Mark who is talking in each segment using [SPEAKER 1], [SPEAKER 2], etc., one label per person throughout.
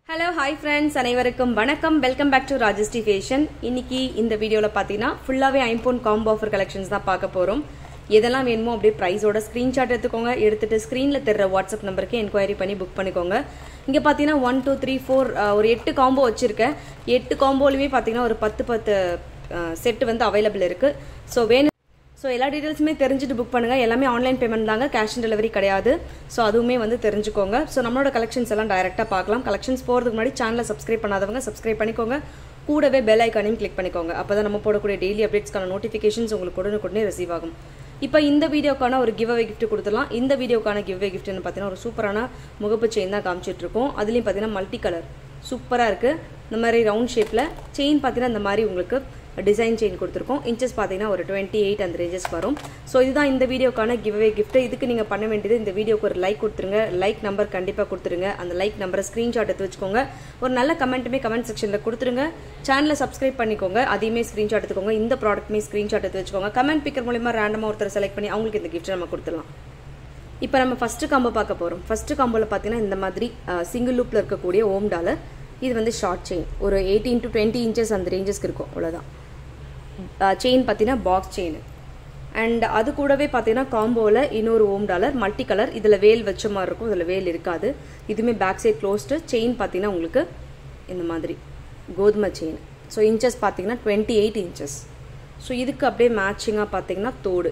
[SPEAKER 1] hello hi friends அனைவருக்கும் வணக்கம் welcome back to ராஜஸ்டி ஃபேஷன் இன்னைக்கு இந்த வீடியோவில் பார்த்தீங்கன்னா ஃபுல்லாகவே ஐம்போன் காம்போ ஆஃபர் கலெக்ஷன்ஸ் தான் பார்க்க போகிறோம் எதெல்லாம் வேணுமோ அப்படியே ப்ரைஸோட ஸ்க்ரீன்ஷாட் எடுத்துக்கோங்க எடுத்துட்டு ஸ்க்ரீனில் தெரிற வாட்ஸ்அப் நம்பருக்கு என்கொயரி பண்ணி புக் பண்ணிக்கோங்க இங்கே பார்த்தீங்கன்னா ஒன் டூ த்ரீ ஃபோர் ஒரு எட்டு காம்போ வச்சுருக்கேன் எட்டு காம்போலையுமே பார்த்தீங்கன்னா ஒரு பத்து பத்து செட்டு வந்து அவைலபிள் இருக்குது ஸோ வேணும் ஸோ எல்லா டீட்டெயில்ஸுமே தெரிஞ்சுட்டு புக் பண்ணுங்கள் எல்லாமே ஆன்லைன் பேமெண்ட் தாங்க கேஷ் ஆன் டெலிவரி கிடையாது ஸோ அதுவுமே வந்து தெரிஞ்சுக்கோங்க ஸோ நம்மளோட கலெக்ஷன்ஸ் எல்லாம் டைரெக்டாக பார்க்கலாம் கலெக்ஷன்ஸ் போகிறதுக்கு முன்னாடி சேனலை சப்ஸ்கிரைப் பண்ணாதவங்க சப்ஸ்கிரைப் பண்ணிக்கோங்க கூடவே பெல் ஐக்கானையும் கிளிக் பண்ணிக்கோங்க அப்போ தான் நம்ம போடக்கூடிய டெய்லி அப்டேட்ஸ்க்கான நோட்டிஃபிகேஷன்ஸ் உங்களுக்கு உடனுக்குடனே ரிசீவ் ஆகும் இப்போ இந்த வீடியோக்கான ஒரு கிவ் அவே கிஃப்ட் கொடுத்துலாம் இந்த வீடியோக்கான கிவ் அவே கிஃப்ட்னு பார்த்தீங்கன்னா ஒரு சூப்பரான முகப்பு செயின் தான் காமிச்சிட்டு இருக்கோம் அதுலேயும் பார்த்தீங்கன்னா மல்டி கலர் சூப்பராக இருக்குது இந்த மாதிரி ரவுண்ட் ஷேப்பில் செயின் பார்த்தீங்கன்னா இந்த மாதிரி உங்களுக்கு டிசைன் செயின் கொடுத்துருக்கோம் இன்ச்சஸ் பார்த்தீங்கன்னா ஒரு டுவெண்ட்டி எயிட் அந்த ரேஞ்சஸ்க்கு வரும் ஸோ இதுதான் இந்த வீடியோக்கான கிவ்வே கிஃப்ட் இதுக்கு நீங்கள் பண்ண வேண்டியது இந்த வீடியோக்கு ஒரு லைக் கொடுத்துருங்க லைக் நம்பர் கண்டிப்பாக கொடுத்துருங்க அந்த லைக் நம்பரை ஸ்க்ரீன்ஷாட் எடுத்து வச்சுக்கோங்க ஒரு நல்ல கமெண்ட்டுமே கமெண்ட் செக்ஷனில் கொடுத்துருங்க சேனலை சப்ஸ்கிரைப் பண்ணிக்கோங்க அதையுமே ஸ்க்ரீன்ஷாட் எடுத்துக்கோங்க இந்த ப்ராடக்ட்மே ஸ்க்ரீன்ஷாட் எடுத்து வச்சுக்கோங்க கமெண்ட் பிக்கர் மூலிமா ரேண்டமாக ஒருத்தர் செலக்ட் பண்ணி அவங்களுக்கு இந்த கிஃப்ட் நம்ம கொடுத்துடலாம் இப்போ நம்ம ஃபஸ்ட்டு காம்போ பார்க்க போகிறோம் ஃபஸ்ட்டு காம்போவில் பார்த்தீங்கன்னா இந்த மாதிரி சிங்கிள் லூப்பில் இருக்கக்கூடிய ஓம் டாலர் இது வந்து ஷார்ட் செயின் ஒரு எயிட்டீன் டு டுவெண்ட்டி இன்ச்சஸ் அந்த ரேஞ்சஸ்க்கு இருக்கும் அவ்வளோதான் செயின் பார்த்தீங்கன்னா பாக்ஸ் செயின் அண்ட் அது கூடவே பார்த்தீங்கன்னா காம்போவில் இன்னொரு ஓம் டாலர் மல்டி கலர் இதில் வேல் வச்ச மாதிரி இருக்கும் இதில் வேல் இருக்காது இதுவுமே பேக் சைட் க்ளோஸ்டு செயின் பார்த்தீங்கன்னா உங்களுக்கு இந்த மாதிரி கோதுமை செயின் ஸோ இன்ச்சஸ் பார்த்தீங்கன்னா டுவெண்ட்டி எயிட் இன்ச்சஸ் ஸோ இதுக்கு அப்படியே மேட்சிங்காக பார்த்தீங்கன்னா தோடு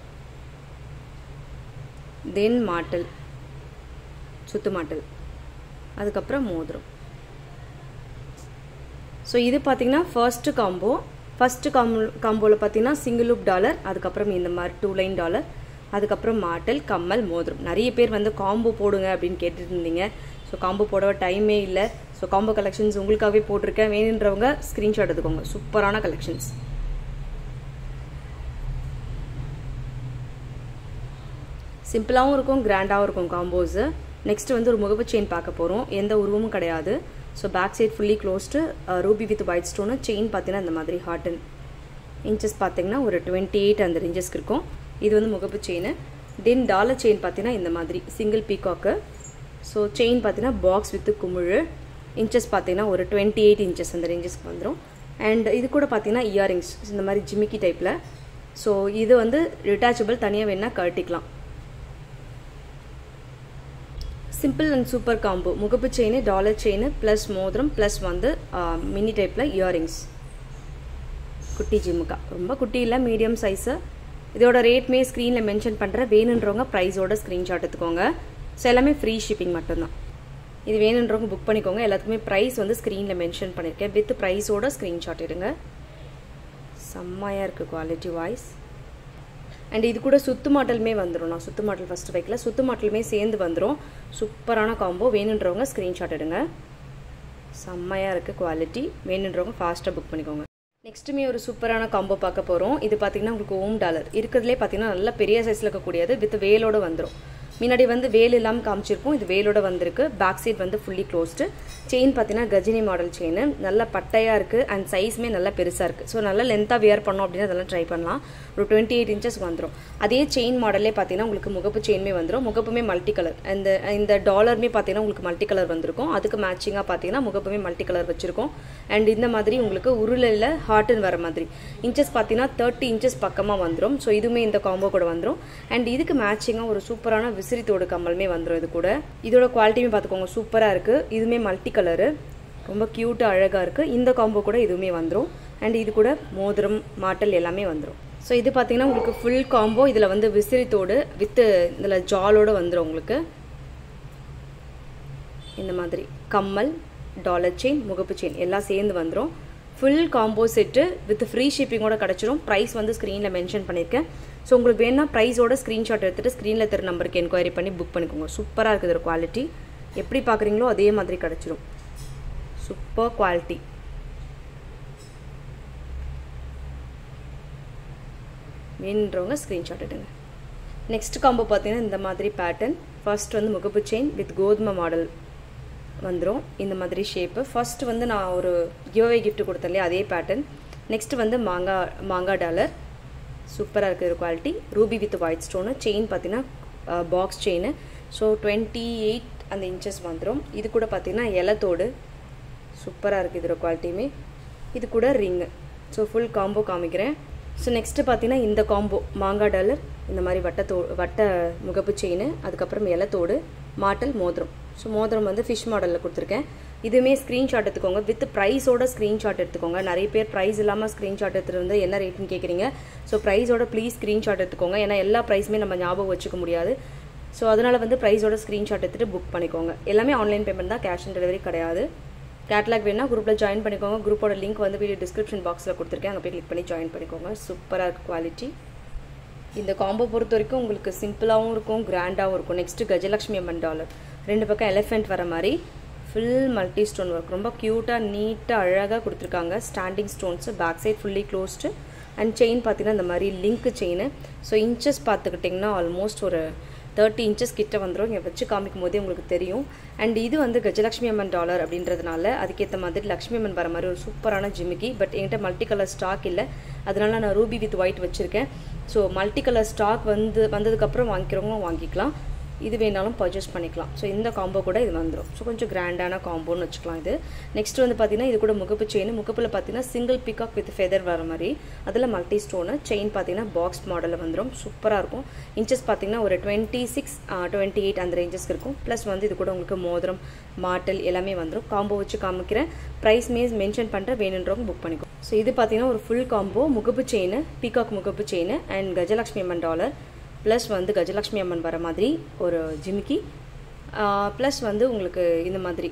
[SPEAKER 1] தென் மாட்டல் சுத்து மாட்டல் அதுக்கப்புறம் மோதிரம் ஸோ இது பார்த்தீங்கன்னா ஃபர்ஸ்ட்டு காம்போ ஃபஸ்ட்டு காம்போ காம்போவில் பார்த்தீங்கன்னா சிங்கிள் லூப் டாலர் அதுக்கப்புறம் இந்த மாதிரி டூ லைன் டாலர் அதுக்கப்புறம் மாட்டல் கம்மல் மோதிரம் நிறைய பேர் வந்து காம்போ போடுங்க அப்படின்னு கேட்டுட்டு இருந்தீங்க ஸோ காம்போ போட டைமே இல்லை ஸோ காம்போ கலெக்ஷன்ஸ் உங்களுக்காகவே போட்டிருக்கேன் வேணுன்றவங்க ஸ்க்ரீன்ஷாட் எடுத்துக்கோங்க சூப்பரான கலெக்ஷன்ஸ் சிம்பிளாகவும் இருக்கும் கிராண்டாகவும் இருக்கும் காம்போஸு நெக்ஸ்ட் வந்து ஒரு முகப்பு செயின் பார்க்க போகிறோம் எந்த உருவமும் கிடையாது so back side fully closed ruby with white stone chain பார்த்தீங்கன்னா இந்த மாதிரி ஹார்டன் இன்ச்சஸ் பார்த்தீங்கன்னா ஒரு டுவெண்ட்டி எயிட் அந்த ரேஞ்சஸ்க்கு இருக்கும் இது வந்து முகப்பு செயின் தென் டாலர் செயின் பார்த்தீங்கன்னா இந்த மாதிரி சிங்கிள் பீகாக்கு ஸோ செயின் பார்த்தீங்கன்னா பாக்ஸ் வித் குமிழ் இன்ச்சஸ் பார்த்தீங்கன்னா ஒரு டுவெண்ட்டி எயிட் இன்ச்சஸ் அந்த ரேஞ்சஸ்க்கு வந்துடும் அண்ட் இது கூட பார்த்தீங்கன்னா இயரிங்ஸ் இந்த மாதிரி ஜிமிக்கி டைப்பில் ஸோ இது வந்து ரிட்டாச்சபிள் தனியாக வேணால் கழட்டிக்கலாம் சிம்பிள் அண்ட் சூப்பர் காம்போ முகப்பு செயின் டாலர் செயின் ப்ளஸ் மோதிரம் ப்ளஸ் வந்து மினி டைப்பில் இயரிங்ஸ் குட்டி ஜிமுக்கா ரொம்ப குட்டி இல்லை மீடியம் சைஸு இதோட ரேட்மே ஸ்க்ரீனில் மென்ஷன் பண்ணுற வேணுன்றவங்க ப்ரைஸோட ஸ்க்ரீன்ஷாட் எடுத்துக்கோங்க ஸோ எல்லாமே ஃப்ரீ ஷிப்பிங் மட்டும்தான் இது வேணுன்றவங்க புக் பண்ணிக்கோங்க எல்லாத்துக்குமே ப்ரைஸ் வந்து ஸ்க்ரீனில் மென்ஷன் பண்ணியிருக்கேன் வித் ப்ரைஸோட ஸ்க்ரீன்ஷாட் எடுங்க செம்மையாக இருக்குது குவாலிட்டி வாய்ஸ் அண்ட் இது கூட சுத்து மாட்டலுமே வந்துடும் நான் சுத்து மாட்டல் ஃபஸ்ட்டு வைக்கல சுத்து மாட்டலுமே சேர்ந்து வந்துடும் சூப்பரான காம்போ வேணுன்றவங்க ஸ்க்ரீன்ஷாட் எடுங்க செம்மையாக இருக்குது குவாலிட்டி வேணுன்றவங்க ஃபாஸ்ட்டாக புக் பண்ணிக்கோங்க நெக்ஸ்ட்டுமே ஒரு சூப்பரான காம்போ பார்க்க போகிறோம் இது பார்த்தீங்கன்னா உங்களுக்கு ஓம் டாலர் இருக்கிறதுலே பார்த்தீங்கன்னா நல்ல பெரிய சைஸில் இருக்கக்கூடியது வித் வேலோட வந்துடும் முன்னாடி வந்து வேல் இல்லாமல் காமிச்சிருப்போம் இது வேலோட வந்திருக்கு பேக் சைட் வந்து ஃபுல்லி க்ளோஸ்டு செயின் பார்த்தீங்கன்னா கஜினி மாடல் செயின் நல்ல பட்டையாக இருக்குது அண்ட் சைஸுமே நல்லா பெருசாக இருக்குது ஸோ நல்லா லென்த்தாக வியர் பண்ணோம் அப்படின்னா அதெல்லாம் ட்ரை பண்ணலாம் ஒரு டுவெண்ட்டி எயிட் இன்ச்சஸ் வந்துடும் அதே செயின் மாடலே பார்த்தீங்கன்னா உங்களுக்கு முகப்பு செயின்மே வந்துடும் முகப்புமே மல்டி கலர் இந்த இந்த டாலருமே பார்த்தீங்கன்னா உங்களுக்கு மல்டி கலர் வந்திருக்கும் அதுக்கு மேட்சிங்காக பார்த்தீங்கன்னா முகப்புமே மல்டி கலர் வச்சிருக்கோம் அண்ட் இந்த மாதிரி உங்களுக்கு உருளையில் ஹார்ட்டுன்னு வர மாதிரி இன்ச்சஸ் பார்த்தீங்கன்னா தேர்ட்டி இன்ச்சஸ் பக்கமாக வந்துடும் ஸோ இதுவுமே இந்த காம்போ கூட வந்துடும் அண்ட் இதுக்கு மேட்சிங்காக ஒரு சூப்பரான விசிறி தோடு கம்மலுமே வந்துடும் இது கூட இதோட குவாலிட்டியுமே பார்த்துக்கோங்க சூப்பராக இருக்குது இதுவுமே மல்டி கலரு ரொம்ப க்யூட்டாக அழகாக இருக்குது இந்த காம்போ கூட இதுவுமே வந்துடும் அண்ட் இது கூட மோதிரம் மாட்டல் எல்லாமே வந்துடும் ஸோ இது பார்த்தீங்கன்னா உங்களுக்கு ஃபுல் காம்போ இதில் வந்து விசிறி தோடு வித்து இதில் ஜாலோடு வந்துடும் உங்களுக்கு இந்த மாதிரி கம்மல் டாலர் செயின் முகப்பு செயின் எல்லாம் சேர்ந்து வந்துடும் full combo set with free ஷிப்பிங்கோட கிடச்சிரும் ப்ரைஸ் வந்து ஸ்க்ரீனில் மென்ஷன் பண்ணியிருக்கேன் ஸோ உங்களுக்கு வேணா ப்ரைஸோட ஸ்க்ரீன்ஷாட் எடுத்துகிட்டு ஸ்க்ரீனில் தெரு நம்பருக்கு என்கொயரி பண்ணி புக் பண்ணிக்கோங்க சூப்பராக இருக்குது ஒரு குவாலிட்டி எப்படி பார்க்குறீங்களோ அதே மாதிரி கிடச்சிரும் சூப்பர் குவாலிட்டி வேணுன்றவங்க ஸ்க்ரீன்ஷாட் எடுங்க நெக்ஸ்ட் காம்போ பார்த்தீங்கன்னா இந்த மாதிரி பேட்டர்ன் ஃபர்ஸ்ட் வந்து முகப்பு செயின் வித் கோதுமை மாடல் வந்துடும் இந்த மாதிரி ஷேப்பு ஃபர்ஸ்ட் வந்து நான் ஒரு கிவ்வே கிஃப்ட் கொடுத்தேன் இல்லையா அதே பேட்டர்ன் நெக்ஸ்ட் வந்து மாங்காய் மாங்காய் டாலர் சூப்பராக இருக்குது quality ruby with white stone chain பார்த்தீங்கன்னா box chain so twenty eight அந்த இன்ச்சஸ் வந்துடும் இது கூட பார்த்தீங்கன்னா இலத்தோடு சூப்பராக இருக்குது இதோட குவாலிட்டியுமே இது கூட ரிங்கு ஸோ ஃபுல் காம்போ காமிக்கிறேன் ஸோ நெக்ஸ்ட்டு பார்த்தீங்கன்னா இந்த காம்போ மாங்காய் டாலர் இந்த மாதிரி வட்டத்தோ வட்ட முகப்பு செயின் அதுக்கப்புறம் இலத்தோடு மாட்டல் மோதிரம் ஸோ மோதிரம் வந்து ஃபிஷ் மாடலில் கொடுத்துருக்கேன் இதுவுமே ஸ்க்ரீன்ஷாட் எடுத்துக்கோங்க வித் ப்ரைஸோட ஸ்க்ரீன்ஷாட் எடுத்துக்கோங்க நிறைய பேர் ப்ரைஸ் இல்லாமல் ஸ்க்ரீன்ஷாட் எடுத்துகிட்டு வந்து என்ன ரேட்டுன்னு கேட்குறீங்க ஸோ ப்ரைஸோட ப்ளீஸ் ஸ்க்ரீன்ஷாட் எடுத்துக்கோங்க ஏன்னா எல்லா ப்ரைஸுமே நம்ம ஞாபகம் வச்சுக்க முடியாது ஸோ அதனால் வந்து ப்ரைஸோட ஸ்க்ரீன்ஷாட் எடுத்துகிட்டு புக் பண்ணிக்கோங்க எல்லாமே ஆன்லைன் பேமெண்ட் தான் கேஷ் ஆன் டெலிவரி கிடையாது கேட்லாக் வேணா குரூப்பில் ஜாயின் பண்ணிக்கோங்க குரூப்போட லிங்க் வந்து வீடியோ டிஸ்கிரிப்ஷன் பாக்ஸில் கொடுத்துருக்கேன் அங்கே போய் கிளிக் பண்ணி ஜாயின் பண்ணிக்கோங்க சூப்பராக இருக்குது குவாலிட்டி இந்த காம்போ பொறுத்த வரைக்கும் உங்களுக்கு சிம்பிளாகவும் இருக்கும் கிராண்டாகவும் இருக்கும் நெக்ஸ்ட்டு கஜலக்ஷ்மி அம்மன் டாலர் ரெண்டு பக்கம் எலிஃபெண்ட் வர மாதிரி ஃபுல் மல்டி ஸ்டோன் ஒர்க் ரொம்ப க்யூட்டாக நீட்டாக அழகாக கொடுத்துருக்காங்க standing stones back side fully closed and chain பார்த்தீங்கன்னா இந்த மாதிரி லிங்க் செயின் ஸோ இன்ச்சஸ் பார்த்துக்கிட்டிங்கன்னா ஆல்மோஸ்ட் ஒரு தேர்ட்டி இன்ச்சஸ் கிட்ட வந்துடும் இங்கே வச்சு காமிக்கும் போதே உங்களுக்கு தெரியும் அண்ட் இது வந்து கஜலக்ஷ்மி அம்மன் டாலர் அப்படின்றதுனால அதுக்கேற்ற மாதிரி லக்ஷ்மி அம்மன் வர மாதிரி ஒரு சூப்பரான ஜிமிக்கி பட் என்கிட்ட மல்டி கலர் ஸ்டாக் இல்லை அதனால நான் ரூபி வித் ஒயிட் வச்சுருக்கேன் ஸோ மல்டி கலர் ஸ்டாக் வந்து வந்ததுக்கப்புறம் வாங்கிக்கிறவங்களும் வாங்கிக்கலாம் இது வேணாலும் பர்ச்சேஸ் பண்ணிக்கலாம் ஸோ இந்த காம்போ கூட இது வந்துடும் ஸோ கொஞ்சம் கிராண்டான காம்போன்னு வச்சுக்கலாம் இது நெக்ஸ்ட் வந்து பார்த்தீங்கன்னா இது கூட முகப்பு செயின் முகப்பில் பார்த்தீங்கன்னா சிங்கிள் பிகாக் வித் ஃபெதர் வர மாதிரி அதில் மல்டி ஸ்டோனு செயின் பார்த்தீங்கன்னா பாக்ஸ் மாடலில் வந்துடும் சூப்பராக இருக்கும் இன்ச்சஸ் பார்த்தீங்கன்னா ஒரு டுவெண்ட்டி சிக்ஸ் டுவெண்ட்டி எயிட் அந்த ரேஞ்சஸ்க்கு இருக்கும் ப்ளஸ் வந்து இது கூட உங்களுக்கு மோதிரம் மாட்டல் எல்லாமே வந்துடும் காம்போ வச்சு காமிக்கிறேன் ப்ரைஸ் மீன்ஸ் மென்ஷன் பண்ணுற வேணுன்றவங்க புக் பண்ணிக்கோ ஸோ இது பார்த்தீங்கன்னா ஒரு ஃபுல் காம்போ முகப்பு செயின் பீகாக் முகப்பு செயின் அண்ட் கஜலக்ஷ்மி அம்மன் டாலர் ப்ளஸ் வந்து கஜலக்ஷ்மி அம்மன் வர மாதிரி ஒரு ஜிமிக்கி ப்ளஸ் வந்து உங்களுக்கு இந்த மாதிரி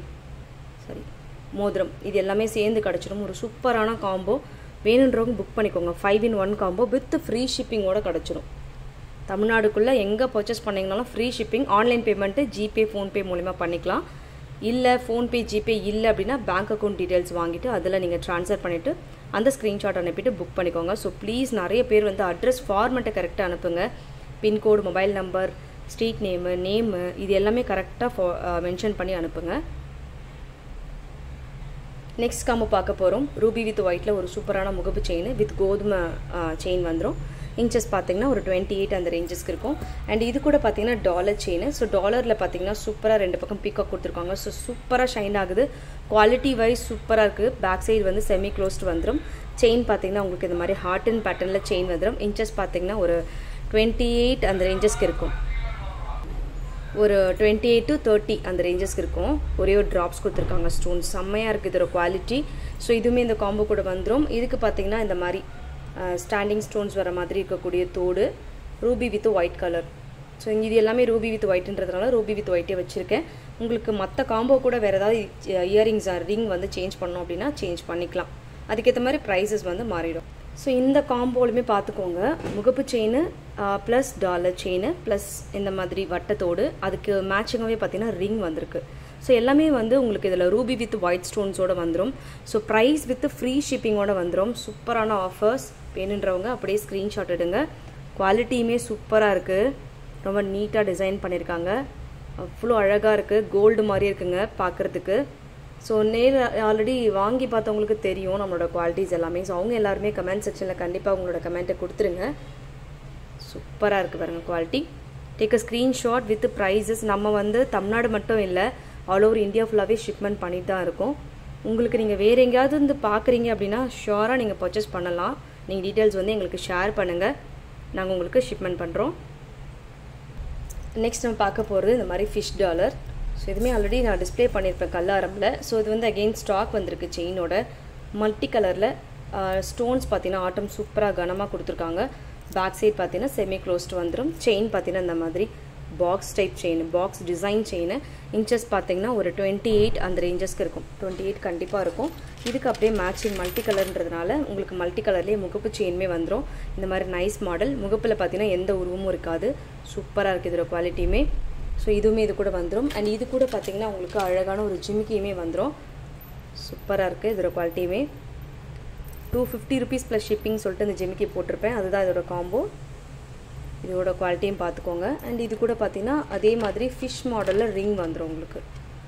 [SPEAKER 1] சரி மோதிரம் இது எல்லாமே சேர்ந்து கிடச்சிடும் ஒரு சூப்பரான காம்போ வேணுன்றவங்க புக் பண்ணிக்கோங்க five in one combo with free ஷிப்பிங்கோட கிடச்சிரும் தமிழ்நாடுக்குள்ளே எங்கே பர்ச்சேஸ் பண்ணிங்கனாலும் free shipping online payment GPay PhonePe மூலிமா பண்ணிக்கலாம் இல்லை ஃபோன்பே ஜிபே இல்லை அப்படின்னா பேங்க் அக்கௌண்ட் டீட்டெயில்ஸ் வாங்கிட்டு அதில் நீங்கள் ட்ரான்ஸ்ஃபர் பண்ணிவிட்டு அந்த ஸ்க்ரீன்ஷாட் அனுப்பிட்டு புக் பண்ணிக்கோங்க ஸோ ப்ளீஸ் நிறைய பேர் வந்து அட்ரஸ் ஃபார்மெட்டை கரெக்டாக அனுப்புங்க pincode mobile number street name name இது எல்லாமே கரெக்டாக ஃபோ மென்ஷன் பண்ணி அனுப்புங்க நெக்ஸ்ட் காம்போ பார்க்க போகிறோம் ரூபி வித் ஒயிட்டில் ஒரு சூப்பரான முகப்பு செயின் வித் கோதுமை செயின் வந்துடும் இன்ச்சஸ் பார்த்தீங்கன்னா ஒரு டுவெண்ட்டி எயிட் அந்த ரேஞ்சஸ்க்கு இருக்கும் அண்ட் இது கூட பார்த்தீங்கன்னா டாலர் செயின் ஸோ டாலரில் பார்த்தீங்கன்னா சூப்பராக ரெண்டு பக்கம் பீக்காக் கொடுத்துருக்காங்க ஸோ சூப்பராக ஷைன் ஆகுது குவாலிட்டி வைஸ் சூப்பராக இருக்குது பேக் சைடு வந்து செமி க்ளோஸ்டு வந்துடும் செயின் பார்த்தீங்கன்னா உங்களுக்கு இந்த மாதிரி ஹார்ட் அண்ட் பேட்டர்னில் செயின் வந்துடும் இன்ச்சஸ் பார்த்தீங்கன்னா ஒரு டுவெண்ட்டி எயிட் அந்த ரேஞ்சஸ்க்கு இருக்கும் ஒரு டுவெண்ட்டி எயிட் டு தேர்ட்டி அந்த ரேஞ்சஸ்க்கு இருக்கும் ஒரே ஒரு ட்ராப்ஸ் கொடுத்துருக்காங்க ஸ்டோன் செம்மையாக இருக்குது இதோட குவாலிட்டி ஸோ இதுவுமே இந்த காம்போ கூட வந்துடும் இதுக்கு பார்த்தீங்கன்னா இந்த மாதிரி ஸ்டாண்டிங் ஸ்டோன்ஸ் வர மாதிரி இருக்கக்கூடிய தோடு ruby with white colour so இது எல்லாமே ரூபி வித் ஒயிட்ன்றதுனால ரூபி வித் ஒயிட்டே வச்சுருக்கேன் உங்களுக்கு மற்ற காம்போ கூட வேறு ஏதாவது இயரிங்ஸ் ரிங் வந்து சேஞ்ச் பண்ணோம் அப்படின்னா சேஞ்ச் பண்ணிக்கலாம் அதுக்கேற்ற மாதிரி ப்ரைஸஸ் வந்து மாறிடும் ஸோ இந்த காம்போலுமே பார்த்துக்கோங்க முகப்பு chain plus dollar chain plus இந்த மாதிரி வட்டத்தோடு அதுக்கு மேட்சிங்காகவே பார்த்தீங்கன்னா ரிங் வந்திருக்கு ஸோ எல்லாமே வந்து உங்களுக்கு இதில் ரூபி வித் ஒயிட் ஸ்டோன்ஸோடு வந்துடும் ஸோ ப்ரைஸ் வித் ஃப்ரீ ஷிப்பிங்கோட வந்துடும் சூப்பரான ஆஃபர்ஸ் வேணுன்றவங்க அப்படியே ஸ்க்ரீன்ஷாட் எடுங்க குவாலிட்டியுமே சூப்பராக இருக்குது ரொம்ப நீட்டாக டிசைன் பண்ணியிருக்காங்க அவ்வளோ அழகாக இருக்குது கோல்டு மாதிரி இருக்குங்க பார்க்குறதுக்கு ஸோ நேர் ஆல்ரெடி வாங்கி பார்த்தவங்களுக்கு தெரியும் நம்மளோட குவாலிட்டிஸ் எல்லாமே ஸோ அவங்க எல்லாருமே கமெண்ட் செக்ஷனில் கண்டிப்பாக உங்களோட கமெண்ட்டை கொடுத்துருங்க சூப்பராக இருக்குது பாருங்கள் quality take a screenshot with prices நம்ம வந்து தமிழ்நாடு மட்டும் இல்லை ஆல் ஓவர் இந்தியா ஃபுல்லாகவே ஷிப்மெண்ட் பண்ணிட்டு தான் இருக்கோம் உங்களுக்கு நீங்கள் வேறு எங்கேயாவது வந்து பார்க்குறீங்க அப்படின்னா ஷுவராக நீங்கள் பர்ச்சேஸ் பண்ணலாம் நீங்கள் டீட்டெயில்ஸ் வந்து எங்களுக்கு ஷேர் பண்ணுங்கள் நாங்கள் உங்களுக்கு ஷிப்மெண்ட் பண்ணுறோம் நெக்ஸ்ட் நம்ம பார்க்க போகிறது இந்த மாதிரி ஃபிஷ் டாலர் ஸோ இதுவுமே ஆல்ரெடி நான் டிஸ்பிளே பண்ணியிருப்பேன் கல்லாரம்பில் ஸோ இது வந்து அகெயின் ஸ்டாக் வந்திருக்கு செயினோட மல்டி கலரில் ஸ்டோன்ஸ் பார்த்தீங்கன்னா ஆட்டம் சூப்பராக கனமாக கொடுத்துருக்காங்க பேக் சைட் பார்த்தீங்கன்னா செமி க்ளோஸ்டு வந்துடும் செயின் பார்த்தீங்கன்னா இந்த மாதிரி box type chain box design chain inches பார்த்தீங்கன்னா ஒரு டுவெண்ட்டி எயிட் அந்த ரேஞ்சஸ்க்கு இருக்கும் டுவெண்ட்டி எயிட் கண்டிப்பாக இருக்கும் இதுக்கு அப்படியே மேட்சிங் மல்டி கலர்ன்றதுனால உங்களுக்கு மல்டி கலர்லேயே முகப்பு செயினுமே வந்துடும் இந்த மாதிரி நைஸ் மாடல் முகப்பில் பார்த்தீங்கன்னா எந்த உருவமும் இருக்காது சூப்பராக இருக்குது இதோட குவாலிட்டியுமே ஸோ இதுவுமே இது கூட வந்துடும் அண்ட் இது கூட பார்த்தீங்கன்னா உங்களுக்கு அழகான ஒரு ஜிமிக்கியுமே வந்துடும் சூப்பராக இருக்குது இதோட குவாலிட்டியுமே two fifty rupees plus shipping சொல்லிட்டு இந்த ஜிமிக்கி போட்டிருப்பேன் அதுதான் இதோட காம்போ இதோட குவாலிட்டியும் பார்த்துக்கோங்க அண்ட் இது கூட பார்த்தீங்கன்னா அதே மாதிரி ஃபிஷ் மாடலில் ரிங் வந்துடும் உங்களுக்கு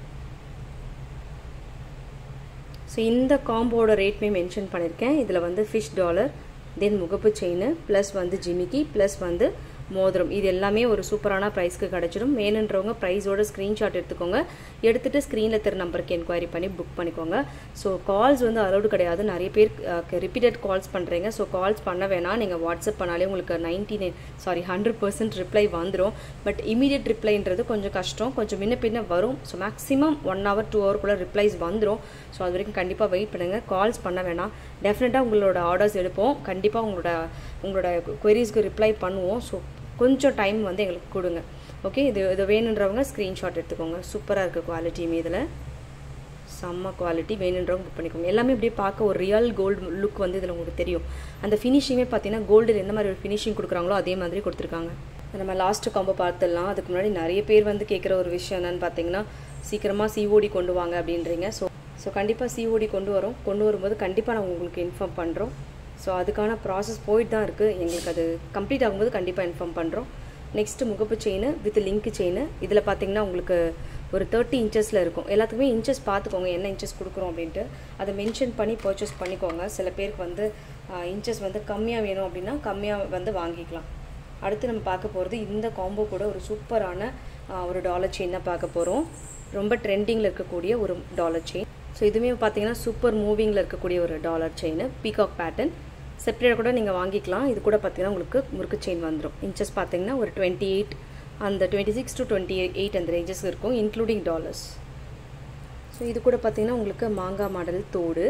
[SPEAKER 1] ஸோ இந்த காம்போட ரேட்மே மென்ஷன் பண்ணியிருக்கேன் இதில் வந்து ஃபிஷ் டாலர் தென் முகப்பு செயின் ப்ளஸ் வந்து ஜிமிக்கி ப்ளஸ் வந்து மோதிரம் இது எல்லாமே ஒரு சூப்பரான ப்ரைஸ்க்கு கிடச்சிடும் வேணுன்றவங்க ப்ரைஸோட ஸ்க்ரீன்ஷாட் எடுத்துக்கோங்க எடுத்துகிட்டு ஸ்க்ரீனில் தெரு நம்பருக்கு என்கொயரி பண்ணி புக் பண்ணிக்கோங்க ஸோ கால்ஸ் வந்து அலௌடு கிடையாது நிறைய பேர் ரிப்பீட்டட் கால்ஸ் பண்ணுறீங்க ஸோ கால்ஸ் பண்ண வேணாம் நீங்கள் வாட்ஸ்அப் பண்ணாலே உங்களுக்கு ninety nine sorry hundred percent reply வந்துடும் பட் இமீடியட் ரிப்ளைன்றது கொஞ்சம் கஷ்டம் கொஞ்சம் முன்ன பின்ன வரும் so maximum one hour two ஹவருக்குள்ளே ரிப்ளைஸ் வந்துடும் ஸோ அது வரைக்கும் கண்டிப்பாக வெயிட் பண்ணுங்கள் கால்ஸ் பண்ண வேணாம் டெஃபினட்டாக உங்களோட ஆர்டர்ஸ் எடுப்போம் கண்டிப்பாக உங்களோட உங்களோட குவரிஸ்க்கு ரிப்ளை பண்ணுவோம் ஸோ கொஞ்சம் டைம் வந்து எங்களுக்கு கொடுங்க ஓகே இது இது வேணுன்றவங்க ஸ்க்ரீன்ஷாட் எடுத்துக்கோங்க சூப்பராக இருக்குது குவாலிட்டியுமே இதில் செம்ம குவாலிட்டி வேணுன்றவங்க புக் பண்ணிக்கோங்க எல்லாமே இப்படியே பார்க்க ஒரு ரியல் கோல்டு லுக் வந்து இதில் உங்களுக்கு தெரியும் அந்த ஃபினிஷிங்கே பார்த்தீங்கன்னா கோல்டில் எந்த மாதிரி ஒரு ஃபினிஷிங் கொடுக்குறாங்களோ அதே மாதிரி கொடுத்துருக்காங்க நம்ம லாஸ்ட்டு காம்போ பார்த்துடலாம் அதுக்கு முன்னாடி நிறைய பேர் வந்து கேட்குற ஒரு விஷயம் என்னன்னு பார்த்தீங்கன்னா சீக்கிரமாக சிஓடி கொண்டு வாங்க அப்படின்றீங்க ஸோ ஸோ கண்டிப்பாக சிஓடி கொண்டு வரோம் கொண்டு வரும்போது கண்டிப்பாக நான் உங்களுக்கு இன்ஃபார்ம் பண்ணுறோம் ஸோ அதுக்கான ப்ராசஸ் போயிட்டு தான் இருக்குது எங்களுக்கு அது கம்ப்ளீட் ஆகும்போது கண்டிப்பாக இன்ஃபார்ம் பண்ணுறோம் நெக்ஸ்ட்டு முகப்பு செயின் வித் லிங்க் செயின் இதில் பார்த்தீங்கன்னா உங்களுக்கு ஒரு தேர்ட்டி இன்ச்சஸில் இருக்கும் எல்லாத்துக்குமே இன்ச்சஸ் பார்த்துக்கோங்க என்ன இன்ச்சஸ் கொடுக்குறோம் அப்படின்ட்டு அதை மென்ஷன் பண்ணி பர்ச்சேஸ் பண்ணிக்கோங்க சில பேருக்கு வந்து இன்ச்சஸ் வந்து கம்மியாக வேணும் அப்படின்னா கம்மியாக வந்து வாங்கிக்கலாம் அடுத்து நம்ம பார்க்க போகிறது இந்த காம்போ கூட ஒரு சூப்பரான ஒரு டாலர் செயின் தான் பார்க்க போகிறோம் ரொம்ப ட்ரெண்டிங்கில் இருக்கக்கூடிய ஒரு டாலர் செயின் ஸோ இதுவுமே பார்த்தீங்கன்னா சூப்பர் மூவிங்கில் இருக்கக்கூடிய ஒரு டாலர் செயின் பீகாக் பேட்டர்ன் செப்பரேட்டாக கூட நீங்கள் வாங்கிக்கலாம் இது கூட பார்த்தீங்கன்னா உங்களுக்கு முறுக்கு செயின் வந்துடும் இன்ச்சஸ் பார்த்தீங்கன்னா ஒரு டுவெண்ட்டி எயிட் அந்த twenty six to twenty eight அந்த ரேஞ்சஸ் இருக்கும் இன்க்ளூடிங் டாலர்ஸ் ஸோ இது கூட பார்த்தீங்கன்னா உங்களுக்கு மாங்காய் மாடல் தோடு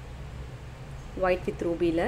[SPEAKER 1] ஒயிட் வித் ரூபியில்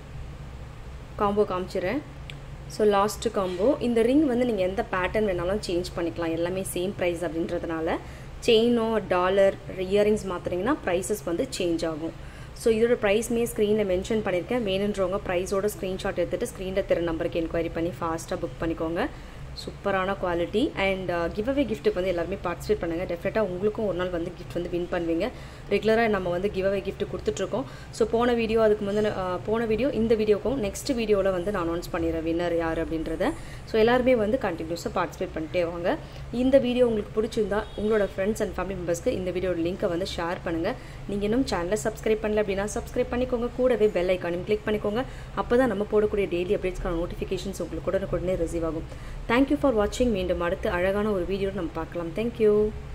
[SPEAKER 1] காம்போ காமிச்சிடுறேன் ஸோ லாஸ்ட்டு காம்போ இந்த ரிங் வந்து நீங்கள் எந்த பேட்டர்ன் வேணாலும் சேஞ்ச் பண்ணிக்கலாம் எல்லாமே சேம் ப்ரைஸ் அப்படின்றதுனால செயினோ டாலர் இயரிங்ஸ் மாற்றுறீங்கன்னா ப்ரைஸஸ் வந்து சேஞ்ச் ஆகும் ஸோ இதோட ப்ரைஸ்மே ஸ்க்ரீனில் மென்ஷன் பண்ணியிருக்கேன் வேணுன்றவங்க ப்ரைஸோட ஸ்க்ரீன்ஷாட் எடுத்துகிட்டு ஸ்க்ரீனில் திற நம்பருக்கு என்கொயரி பண்ணி ஃபாஸ்ட்டாக புக் பண்ணிக்கோங்க சூப்பரான குவாலிட்டி அண்ட் கிவ் அவே கிஃப்ட்டுக்கு வந்து எல்லாருமே பார்ட்டிசிபேட் பண்ணுங்கள் டெஃபினட்டாக உங்களுக்கும் ஒரு நாள் வந்து கிஃப்ட் வந்து வின் பண்ணுவீங்க ரெகுலராக நம்ம வந்து கிவ் அவே கிஃப்ட் கொடுத்துட்ருக்கோம் ஸோ போன வீடியோ அதுக்கு வந்து போன வீடியோ இந்த வீடியோக்கும் நெக்ஸ்ட் வீடியோவில் வந்து நான் அனௌன்ஸ் பண்ணிடுறேன் வின்னர் யார் அப்படின்றத ஸோ எல்லாருமே வந்து கண்டினியூஸாக பார்ட்டிசிபேட் பண்ணிட்டே வாங்க இந்த வீடியோ உங்களுக்கு பிடிச்சிருந்தா உங்களோட ஃப்ரெண்ட்ஸ் அண்ட் ஃபேமிலி மெம்பர்ஸ்க்கு இந்த வீடியோட லிங்க்கை வந்து ஷேர் பண்ணுங்கள் நீங்கள் இன்னும் சேனலை சப்ஸ்கிரைப் பண்ணல அப்படின்னா சப்ஸ்கிரைப் பண்ணிக்கோங்க கூடவே பெல் ஐக்கானையும் கிளிக் பண்ணிக்கோங்க அப்போ தான் நம்ம போடக்கூடிய டெய்லி அப்டேட்ஸ்க்கான நோட்டிஃபிகேஷன்ஸ் உங்களுக்கு உடனுக்குடனே ரிசீவ் ஆகும் தேங்க்யூ ஃபார் வாட்சிங் மீண்டும் அடுத்து அழகான ஒரு வீடியோ நம்ம பார்க்கலாம் தேங்க்யூ